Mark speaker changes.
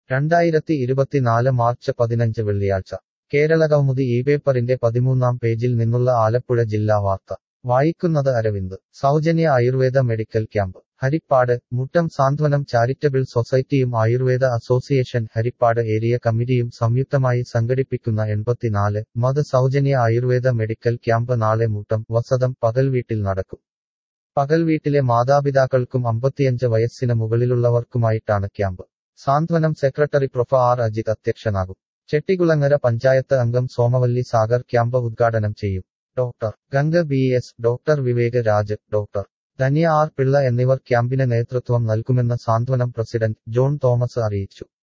Speaker 1: രണ്ടായിരത്തി ഇരുപത്തിനാല് മാർച്ച് പതിനഞ്ച് വെള്ളിയാഴ്ച കേരളകൗമുദി ഈ പേപ്പറിന്റെ പതിമൂന്നാം പേജിൽ നിന്നുള്ള ആലപ്പുഴ ജില്ലാ വാർത്ത വായിക്കുന്നത് അരവിന്ദ് സൗജന്യ Ayurveda medical camp Harippad Muttam Santhwanam charitable സൊസൈറ്റിയും ആയുർവേദ അസോസിയേഷൻ ഹരിപ്പാട് ഏരിയ കമ്മിറ്റിയും സംയുക്തമായി സംഘടിപ്പിക്കുന്ന എൺപത്തിനാല് മത് സൗജന്യ ആയുർവേദ മെഡിക്കൽ ക്യാമ്പ് നാളെ മുട്ടം വസതം പകൽവീട്ടിൽ നടക്കും പകൽവീട്ടിലെ മാതാപിതാക്കൾക്കും അമ്പത്തിയഞ്ച് വയസ്സിന് മുകളിലുള്ളവർക്കുമായിട്ടാണ് camp Santhwanam secretary prof R Ajith അധ്യക്ഷനാകും ചെട്ടികുളങ്ങര പഞ്ചായത്ത് അംഗം സോമവല്ലി സാഗർ ക്യാമ്പ് ഉദ്ഘാടനം ചെയ്യും doctor Ganga B S doctor Vivek Raj doctor Dhanya R Pillai എന്നിവർ ക്യാമ്പിന് നേതൃത്വം നൽകുമെന്ന് സാന്ത്വനം പ്രസിഡന്റ് ജോൺ തോമസ് അറിയിച്ചു